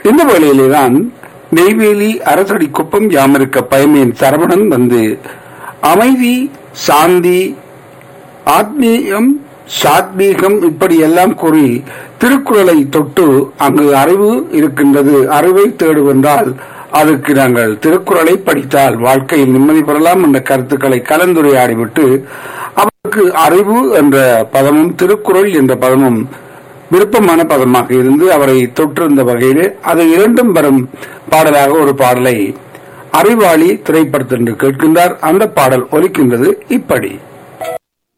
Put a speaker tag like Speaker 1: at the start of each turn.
Speaker 1: இந்த வேளையிலேதான் நெய்வேலி அரசடி குப்பம் யாமிருக்க பயமேன் சரவணன் வந்து அமைதி சாந்தி ஆத்மீயம் சாத்மீகம் இப்படி எல்லாம் கூறி திருக்குறளை தொட்டு அங்கு அறிவு இருக்கின்றது அறிவை தேடுவென்றால் அதற்கு நாங்கள் திருக்குறளை படித்தால் வாழ்க்கையில் நிம்மதி பெறலாம் என்ற கருத்துக்களை கலந்துரையாடிவிட்டு அவருக்கு அறிவு என்ற பதமும் திருக்குறள் என்ற பதமும் விருப்பமான பதமாக இருந்து அவரை தொற்றிருந்த வகையிலே அது இரண்டும் வரும் பாடலாக ஒரு பாடலை அறிவாளி திரைப்படத்தில் கேட்கின்றார் அந்த பாடல் ஒலிக்கின்றது இப்படி